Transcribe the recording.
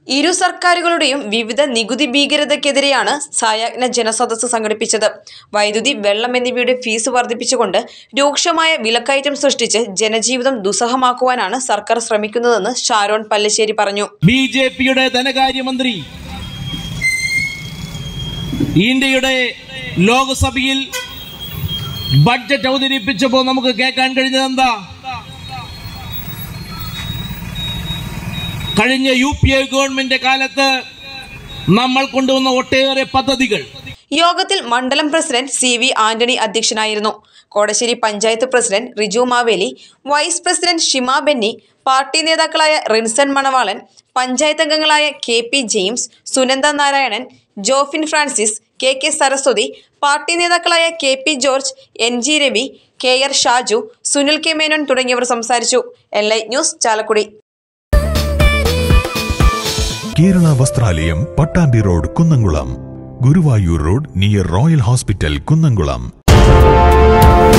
ഇരു സർക്കാരുകളുടെയും വിവിധ നികുതി ഭീകരതയ്ക്കെതിരെയാണ് സായാജ്ഞ ജനസദസ്സ് സംഘടിപ്പിച്ചത് വൈദ്യുതി വെള്ളം എന്നിവയുടെ ഫീസ് വർദ്ധിപ്പിച്ചുകൊണ്ട് രൂക്ഷമായ വിലക്കയറ്റം സൃഷ്ടിച്ച് ജനജീവിതം ദുസ്സഹമാക്കുവാനാണ് സർക്കാർ ശ്രമിക്കുന്നതെന്ന് ഷാരോൺ പല്ലശ്ശേരി പറഞ്ഞു ബി ജെ പിയുടെ ധനകാര്യമന്ത്രി ഇന്ത്യയുടെ ലോക്സഭയിൽ ബഡ്ജറ്റ് അവതരിപ്പിച്ചപ്പോൾ നമുക്ക് കേൾക്കാൻ കഴിഞ്ഞത് എന്താ കഴിഞ്ഞ യു പി എ ഗവൺമെന്റ് കാലത്ത് നമ്മൾ കൊണ്ടുവന്ന ഒട്ടേറെ പദ്ധതികൾ യോഗത്തിൽ മണ്ഡലം പ്രസിഡന്റ് സി വി ആന്റണി അധ്യക്ഷനായിരുന്നു Kodassery panchayat president Riju Maveli vice president Shima Benny party നേതാക്കളായ റിൻസൺ മണവാളൻ പഞ്ചായത്ത് അംഗങ്ങളായ K P James Sunanda Narayanan Jofin Francis K K Saraswathi party നേതാക്കളായ K P George N G Ravi K R Shaju Sunil K Menon തുടങ്ങിയവർ സംസാരിച്ചു L I news Chalakudy Kerala Vastralayam Pattambi road Kunnamkulam Guruvayur road near royal hospital Kunnamkulam